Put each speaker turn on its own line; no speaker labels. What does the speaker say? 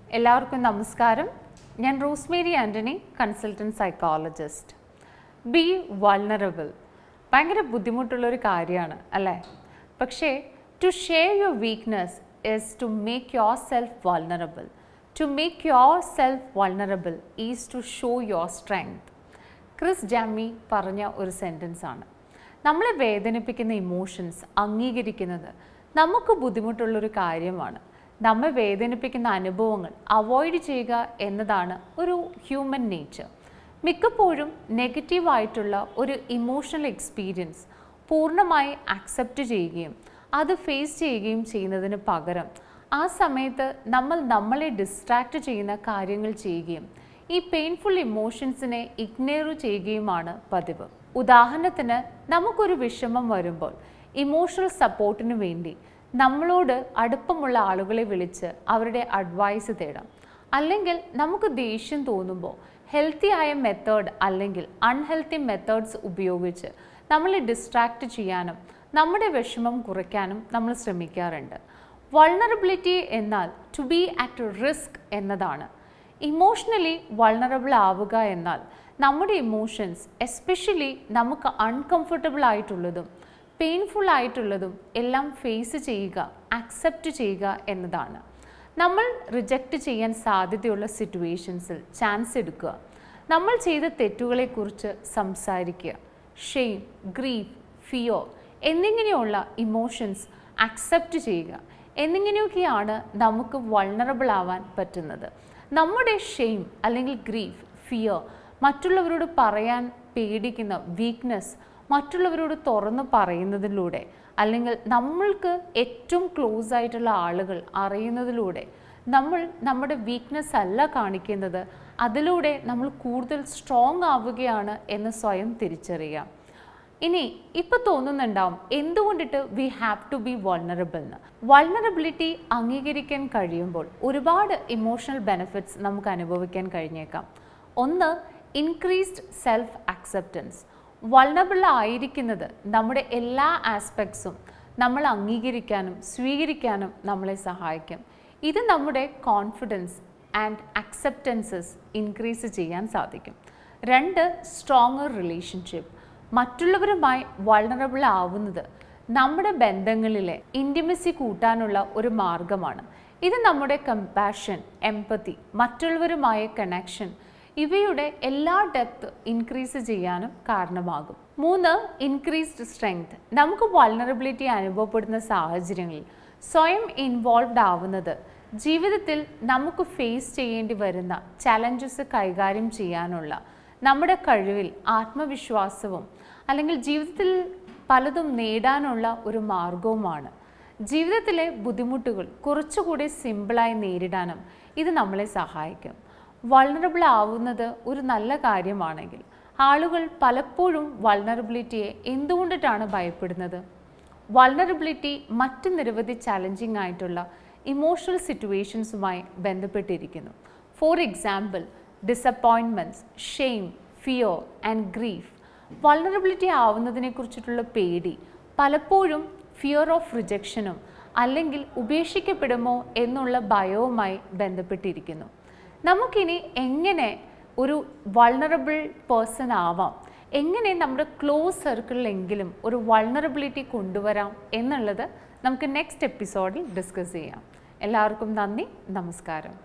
എല്ലാവർക്കും നമസ്കാരം ഞാൻ Rosemary Antony consultant psychologist be vulnerable ഭയങ്കര ബുദ്ധിമുട്ടുള്ളൊരു കാര്യമാണ് അല്ലേ പക്ഷേ to share your weakness is to make yourself vulnerable to make yourself vulnerable is to show your strength Chris Jami പറഞ്ഞ ഒരു സെൻറ്റൻസ് ആണ് നമ്മളെ വേദനിപ്പിക്കുന്ന ഇമോഷൻസ് അംഗീകരിക്കുന്നത് നമുക്ക് ബുദ്ധിമുട്ടുള്ളൊരു കാര്യമാണ് നമ്മെ വേദനിപ്പിക്കുന്ന അനുഭവങ്ങൾ അവോയ്ഡ് ചെയ്യുക എന്നതാണ് ഒരു ഹ്യൂമൻ നേച്ചർ മിക്കപ്പോഴും നെഗറ്റീവായിട്ടുള്ള ഒരു ഇമോഷണൽ എക്സ്പീരിയൻസ് പൂർണ്ണമായി അക്സെപ്റ്റ് ചെയ്യുകയും അത് ഫേസ് ചെയ്യുകയും ചെയ്യുന്നതിന് പകരം ആ സമയത്ത് നമ്മൾ നമ്മളെ ഡിസ്ട്രാക്റ്റ് ചെയ്യുന്ന കാര്യങ്ങൾ ചെയ്യുകയും ഈ പെയിൻഫുൾ ഇമോഷൻസിനെ ഇഗ്നോർ ചെയ്യുകയുമാണ് പതിവ് ഉദാഹരണത്തിന് നമുക്കൊരു വിഷമം വരുമ്പോൾ ഇമോഷണൽ സപ്പോർട്ടിന് വേണ്ടി നമ്മളോട് അടുപ്പമുള്ള ആളുകളെ വിളിച്ച് അവരുടെ അഡ്വൈസ് തേടാം അല്ലെങ്കിൽ നമുക്ക് ദേഷ്യം തോന്നുമ്പോൾ ഹെൽത്തി ആയ മെത്തേഡ് അല്ലെങ്കിൽ അൺഹെൽത്തി മെത്തേഡ്സ് ഉപയോഗിച്ച് നമ്മളെ ഡിസ്ട്രാക്റ്റ് ചെയ്യാനും നമ്മുടെ വിഷമം കുറയ്ക്കാനും നമ്മൾ ശ്രമിക്കാറുണ്ട് വൾണറബിലിറ്റി എന്നാൽ ടു ബി അറ്റ് റിസ്ക് എന്നതാണ് ഇമോഷണലി വൾണറബിൾ ആവുക എന്നാൽ നമ്മുടെ ഇമോഷൻസ് എസ്പെഷ്യലി നമുക്ക് അൺകംഫർട്ടബിൾ ആയിട്ടുള്ളതും പെയിൻഫുൾ ആയിട്ടുള്ളതും എല്ലാം ഫേസ് ചെയ്യുക അക്സെപ്റ്റ് ചെയ്യുക എന്നതാണ് നമ്മൾ റിജക്റ്റ് ചെയ്യാൻ സാധ്യതയുള്ള സിറ്റുവേഷൻസിൽ ചാൻസ് എടുക്കുക നമ്മൾ ചെയ്ത തെറ്റുകളെക്കുറിച്ച് സംസാരിക്കുക ഷെയിം ഗ്രീഫ് ഫിയോ എന്നിങ്ങനെയുള്ള ഇമോഷൻസ് അക്സെപ്റ്റ് ചെയ്യുക എന്നിങ്ങനെയൊക്കെയാണ് നമുക്ക് വൾണറബിൾ ആവാൻ പറ്റുന്നത് നമ്മുടെ ഷെയിം അല്ലെങ്കിൽ ഗ്രീഫ് ഫിയർ മറ്റുള്ളവരോട് പറയാൻ പേടിക്കുന്ന വീക്ക്നെസ് മറ്റുള്ളവരോട് തുറന്ന് പറയുന്നതിലൂടെ അല്ലെങ്കിൽ നമ്മൾക്ക് ഏറ്റവും ക്ലോസ് ആയിട്ടുള്ള ആളുകൾ അറിയുന്നതിലൂടെ നമ്മൾ നമ്മുടെ വീക്ക്നെസ് അല്ല കാണിക്കുന്നത് അതിലൂടെ നമ്മൾ കൂടുതൽ സ്ട്രോങ് ആവുകയാണ് എന്ന് സ്വയം തിരിച്ചറിയാം ഇനി ഇപ്പൊ തോന്നുന്നുണ്ടാവും എന്തുകൊണ്ടിട്ട് we have to be vulnerable എന്ന് വൾണറബിലിറ്റി അംഗീകരിക്കാൻ കഴിയുമ്പോൾ ഒരുപാട് ഇമോഷണൽ ബെനിഫിറ്റ്സ് നമുക്ക് അനുഭവിക്കാൻ കഴിഞ്ഞേക്കാം ഒന്ന് ഇൻക്രീസ്ഡ് സെൽഫ് അക്സെപ്റ്റൻസ് വൾണറബിൾ ആയിരിക്കുന്നത് നമ്മുടെ എല്ലാ ആസ്പെക്ട്സും നമ്മൾ അംഗീകരിക്കാനും സ്വീകരിക്കാനും നമ്മളെ സഹായിക്കും ഇത് നമ്മുടെ കോൺഫിഡൻസ് ആൻഡ് അക്സെപ്റ്റൻസസ് ഇൻക്രീസ് ചെയ്യാൻ സാധിക്കും രണ്ട് സ്ട്രോങ്ങർ റിലേഷൻഷിപ്പ് മറ്റുള്ളവരുമായി വൾണറബിൾ ആവുന്നത് നമ്മുടെ ബന്ധങ്ങളിലെ ഇൻറ്റിമസി കൂട്ടാനുള്ള ഒരു മാർഗമാണ് ഇത് നമ്മുടെ കമ്പാഷൻ എംപതി മറ്റുള്ളവരുമായ കണക്ഷൻ ഇവയുടെ എല്ലാ ഡെപ്ത് ഇൻക്രീസ് ചെയ്യാനും കാരണമാകും മൂന്ന് ഇൻക്രീസ്ഡ് സ്ട്രെങ്ത് നമുക്ക് വൾണറബിലിറ്റി അനുഭവപ്പെടുന്ന സാഹചര്യങ്ങളിൽ സ്വയം ഇൻവോൾവ്ഡ് ആവുന്നത് ജീവിതത്തിൽ നമുക്ക് ഫേസ് ചെയ്യേണ്ടി വരുന്ന ചലഞ്ചസ് കൈകാര്യം ചെയ്യാനുള്ള നമ്മുടെ കഴിവിൽ ആത്മവിശ്വാസവും അല്ലെങ്കിൽ ജീവിതത്തിൽ പലതും നേടാനുള്ള ഒരു മാർഗവുമാണ് ജീവിതത്തിലെ ബുദ്ധിമുട്ടുകൾ കുറച്ചുകൂടി സിമ്പിളായി നേരിടാനും ഇത് നമ്മളെ സഹായിക്കും വൾണറബിൾ ആവുന്നത് ഒരു നല്ല കാര്യമാണെങ്കിൽ ആളുകൾ പലപ്പോഴും വൾണറബിലിറ്റിയെ എന്തുകൊണ്ടിട്ടാണ് ഭയപ്പെടുന്നത് വൾണറബിലിറ്റി മറ്റ് നിരവധി ചലഞ്ചിങ് ആയിട്ടുള്ള ഇമോഷണൽ സിറ്റുവേഷൻസുമായി ബന്ധപ്പെട്ടിരിക്കുന്നു for example disappointments shame fear and grief vulnerability ആവുന്നതിനെ കുറിച്ചിട്ടുള്ള പേടി പലപ്പോഴും ഫിയർ ഓഫ് റിജക്ഷനും അല്ലെങ്കിൽ ഉപേക്ഷിക്കപ്പെടുമോ എന്നുള്ള ഭയവുമായി ബന്ധപ്പെട്ടിരിക്കുന്നു നമുക്കിനി എങ്ങനെ ഒരു വൾണറബിൾ പേഴ്സൺ ആവാം എങ്ങനെ നമ്മുടെ ക്ലോസ് സർക്കിളിലെങ്കിലും ഒരു വൾണറബിലിറ്റി കൊണ്ടുവരാം എന്നുള്ളത് നമുക്ക് നെക്സ്റ്റ് എപ്പിസോഡിൽ ഡിസ്കസ് ചെയ്യാം എല്ലാവർക്കും നന്ദി നമസ്കാരം